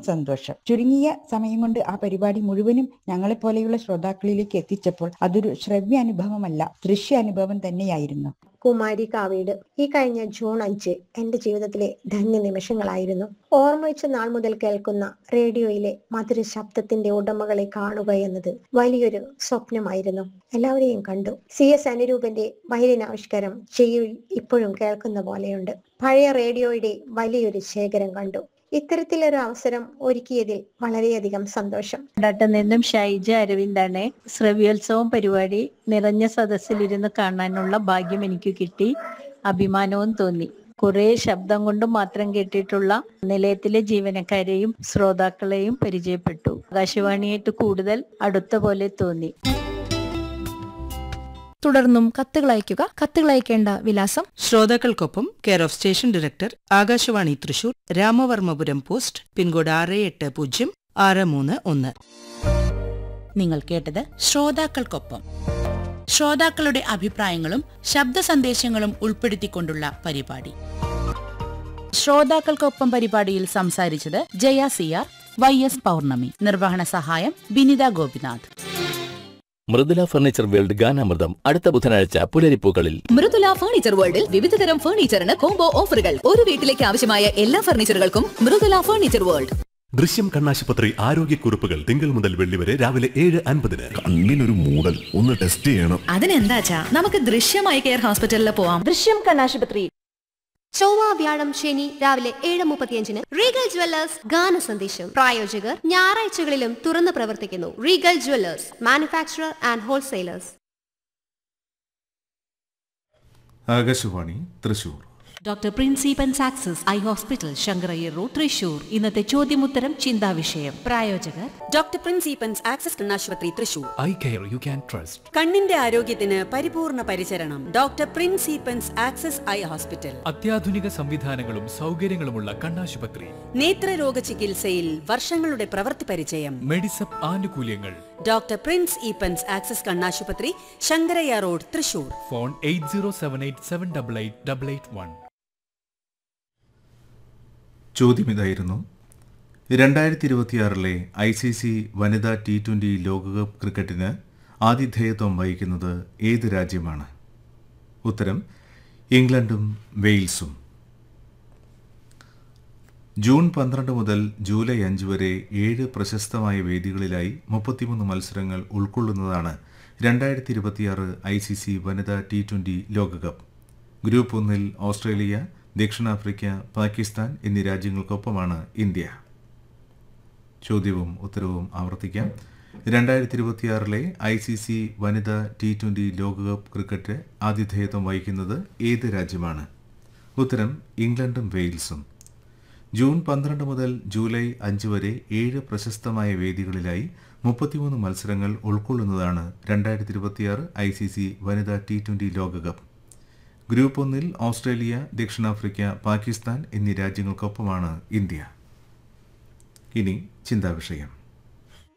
സന്തോഷം ചുരുങ്ങിയ സമയം കൊണ്ട് ആ പരിപാടി മുഴുവനും ഞങ്ങളെപ്പോലെയുള്ള ശ്രോതാക്കളിലേക്ക് എത്തിച്ചപ്പോൾ അതൊരു ശ്രവ്യാനുഭവമല്ല ദൃശ്യാനുഭവം തന്നെയായിരുന്നു കുമാരി കാവീട് ഈ കഴിഞ്ഞ ജൂൺ അഞ്ച് എന്റെ ജീവിതത്തിലെ ധന്യ നിമിഷങ്ങളായിരുന്നു ഓർമ്മ വെച്ച നാൾ മുതൽ കേൾക്കുന്ന റേഡിയോയിലെ മധുര ശബ്ദത്തിന്റെ ഉടമകളെ കാണുക എന്നത് വലിയൊരു സ്വപ്നമായിരുന്നു എല്ലാവരെയും കണ്ടു സി എസ് അനുരൂപന്റെ വയലിനാവിഷ്കാരം ചെയ്യിൽ ഇപ്പോഴും കേൾക്കുന്ന പോലെയുണ്ട് പഴയ റേഡിയോയുടെ വലിയൊരു ശേഖരം കണ്ടു ഇത്തരത്തിലൊരു അവസരം ഒരുക്കിയതിൽ വളരെയധികം സന്തോഷം ഡാട്ടിൽ നിന്നും ഷൈജ അരവിന്ദാണ് ശ്രവ്യോത്സവം പരിപാടി നിറഞ്ഞ സദസ്സിലിരുന്ന് കാണാനുള്ള ഭാഗ്യം എനിക്ക് കിട്ടി അഭിമാനവും തോന്നി കുറെ ശബ്ദം കൊണ്ട് മാത്രം കേട്ടിട്ടുള്ള നിലയത്തിലെ ജീവനക്കാരെയും ശ്രോതാക്കളെയും പരിചയപ്പെട്ടു ആകാശവാണിയായിട്ട് കൂടുതൽ അടുത്ത പോലെ തോന്നി തുടർന്നും കത്തുകൾ അയയ്ക്കുക കത്തുകൾ അയക്കേണ്ട വിലാസം ശ്രോതാക്കൾക്കൊപ്പം care of station director Akashvani Thrissur Ramavarmapuram post pin code ആറ് എട്ട് പൂജ്യം ആറ് മൂന്ന് ഒന്ന് നിങ്ങൾ കേട്ടത് ശ്രോതാക്കൾക്കൊപ്പം ശ്രോതാക്കളുടെ അഭിപ്രായങ്ങളും ശബ്ദ സന്ദേശങ്ങളും ഉൾപ്പെടുത്തിക്കൊണ്ടുള്ള പരിപാടി ശ്രോതാക്കൾക്കൊപ്പം പരിപാടിയിൽ സംസാരിച്ചത് ജയ സിയാർ വൈ എസ് പൗർണമി നിർവഹണ സഹായം ബിനിത ഗോപിനാഥ് മൃദുല ഫർണിച്ചർ വേൾഡ് ഗാനാമൃതം അടുത്ത ബുധനാഴ്ച പുലരിപ്പൂക്കളിൽ മൃദുല ഫർണിച്ചർ വേൾഡിൽ വിവിധതരം ഫർണിച്ചറിന് കോംബോ ഓഫറുകൾ ഒരു വീട്ടിലേക്ക് ആവശ്യമായ എല്ലാ ഫർണിച്ചറുകൾക്കും മൃദുല ഫർണിച്ചർ വേൾഡ് ദൃശ്യം കണ്ണാശുപത്രി ആരോഗ്യക്കുറിപ്പുകൾ തിങ്കൾ മുതൽ വെള്ളി വരെ രാവിലെ ഏഴ് അൻപതിന് കണ്ണിനൊരു മൂടൽ ഒന്ന് ടെസ്റ്റ് ചെയ്യണം അതിനെന്താച്ചാ നമുക്ക് ദൃശ്യമായി കെയർ ഹോസ്പിറ്റലിൽ പോവാം ദൃശ്യം കണ്ണാശുപത്രി ചൊവ്വ വ്യാഴം ശനി രാവിലെ ഏഴ് മുപ്പത്തിയഞ്ചിന് റീഗൽ ജ്വല്ലേഴ്സ് ഗാന സന്ദേശം പ്രായോജകർ ഞായറാഴ്ചകളിലും തുറന്നു പ്രവർത്തിക്കുന്നു Regal jewellers manufacturer and wholesalers Akashvani Thrissur doctor പ്രിൻസിപ്പൻ സാക്സസ് eye hospital Sankarayyar road Thrissur ഇന്നത്തെ ചോദ്യമുത്തരം ചിന്താവിഷയം പ്രായോജകർ ഡോക്ടർ പ്രിൻസിപ്പൻസ് ആക്സസ് കണ്ണാശുപത്രി Thrissur eye care you can trust കണ്ണിന്റെ ആരോഗ്യത്തിന് പരിപൂർണ പരിചരണം ഡോക്ടർ പ്രിൻസിപ്പൻസ് ആക്സസ് ഐ ഹോസ്പിറ്റൽ അത്യാധുനിക സംവിധാനങ്ങളും സൗകര്യങ്ങളുമുള്ള കണ്ണാശുപത്രി നേത്രരോഗ ചികിത്സയിൽ വർഷങ്ങളുടെ പ്രവൃത്തി പരിചയം മെഡിസപ്പ് ആനുകൂല്യങ്ങൾ ഡോക്ടർ പ്രിൻസ് ഈപ്പൻസ് ആക്സസ് കണ്ണാശുപത്രി Sankarayya road Thrissur phone eight zero seven eight seven double eight double eight one ചോദ്യം ഇതായിരുന്നു രണ്ടായിരത്തി ഇരുപത്തിയാറിലെ ഐ സി സി വനിതാ ടി ട്വൻ്റി ലോകകപ്പ് ക്രിക്കറ്റിന് ആതിഥേയത്വം വഹിക്കുന്നത് ഏത് രാജ്യമാണ് ഉത്തരം ഇംഗ്ലണ്ടും വെയിൽസും ജൂൺ പന്ത്രണ്ട് മുതൽ ജൂലൈ അഞ്ച് വരെ ഏഴ് പ്രശസ്തമായ വേദികളിലായി മുപ്പത്തിമൂന്ന് മത്സരങ്ങൾ ഉൾക്കൊള്ളുന്നതാണ് രണ്ടായിരത്തി ഇരുപത്തിയാറ് ഐ സി സി വനിതാ ടി ട്വൻ്റി ലോകകപ്പ് ഗ്രൂപ്പ് ഒന്നിൽ ഓസ്ട്രേലിയ ദക്ഷിണാഫ്രിക്ക പാകിസ്ഥാൻ എന്നീ രാജ്യങ്ങൾക്കൊപ്പമാണ് ഇന്ത്യ ചോദ്യവും ഉത്തരവും ആവർത്തിക്കാം രണ്ടായിരത്തി ഇരുപത്തിയാറിലെ ഐ സി സി വനിതാ ടി ട്വൻ്റി ലോകകപ്പ് ക്രിക്കറ്റ് ആതിഥേയത്വം വഹിക്കുന്നത് ഏത് രാജ്യമാണ് ഉത്തരം ഇംഗ്ലണ്ടും വെയിൽസും ജൂൺ പന്ത്രണ്ട് മുതൽ ജൂലൈ അഞ്ച് വരെ ഏഴ് പ്രശസ്തമായ വേദികളിലായി മുപ്പത്തിമൂന്ന് മത്സരങ്ങൾ ഉൾക്കൊള്ളുന്നതാണ് രണ്ടായിരത്തി ഇരുപത്തിയാറ് ഐ സി സി വനിതാ ടി ട്വൻ്റി ലോകകപ്പ് ഗ്രൂപ്പ് ഒന്നിൽ ഓസ്ട്രേലിയ ദക്ഷിണാഫ്രിക്ക പാകിസ്ഥാൻ എന്നീ രാജ്യങ്ങൾക്കൊപ്പമാണ് ഇന്ത്യ ഇനി ചിന്താവിഷയം